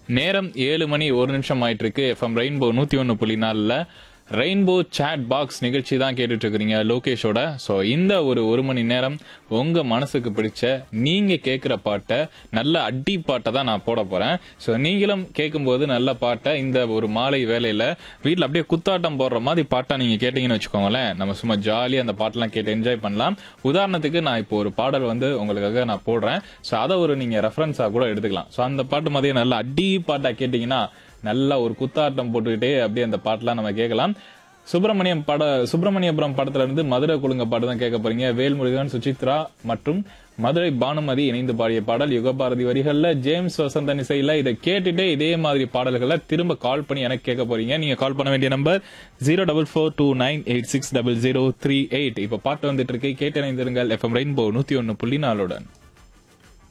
நேரம் ஏழு மணி ஒரு நிமிஷம் ஆயிட்டு இருக்கு எஃப்எம் ரெயின்போ நூத்தி ஒன்னு புள்ளி நாலுல ரெயின்போ சேட் பாக்ஸ் நிகழ்ச்சி தான் கேட்டுட்டு இருக்கிறீங்க லோகேஷோட ஸோ இந்த ஒரு ஒரு மணி நேரம் உங்க மனசுக்கு பிடிச்ச நீங்க கேட்குற பாட்டை நல்ல அடி பாட்டை தான் நான் போட போறேன் ஸோ நீங்களும் கேட்கும்போது நல்ல பாட்டை இந்த ஒரு மாலை வேலையில வீட்டில் அப்படியே குத்தாட்டம் போடுற மாதிரி பாட்டா நீங்க கேட்டீங்கன்னு வச்சுக்கோங்களேன் நம்ம சும்மா ஜாலியாக அந்த பாட்டெல்லாம் கேட்டு என்ஜாய் பண்ணலாம் உதாரணத்துக்கு நான் இப்போ ஒரு பாடல் வந்து உங்களுக்காக நான் போடுறேன் ஸோ அதை ஒரு நீங்க ரெஃபரன்ஸா கூட எடுத்துக்கலாம் ஸோ அந்த பாட்டு மாதிரியே நல்ல அடி பாட்டா கேட்டீங்கன்னா நல்லா ஒரு குத்தாட்டம் போட்டுக்கிட்டே அப்படியே அந்த பாட்டெல்லாம் நம்ம கேட்கலாம் சுப்பிரமணியம் பட சுப்பிரமணியபுரம் படத்துல இருந்து மதுரை குழுங்க பாட்டு தான் கேட்க போறீங்க வேல்முருகன் சுசித்ரா மற்றும் மதுரை பானுமதி இணைந்து பாடிய பாடல் யுகபாரதி வரிகள்ல ஜேம்ஸ் வசந்தன் இசையில இதை கேட்டுட்டே இதே மாதிரி பாடல்களை திரும்ப கால் பண்ணி எனக்கு கேட்க போறீங்க நீங்க கால் பண்ண வேண்டிய number zero double four two nine eight six double zero three eight இப்ப பாட்டு வந்துட்டு இருக்கு கேட்டு இணைந்திருங்கள் எஃப்எம் ரெயின்போ நூத்தி ஒன்னு புள்ளி நாலுடன்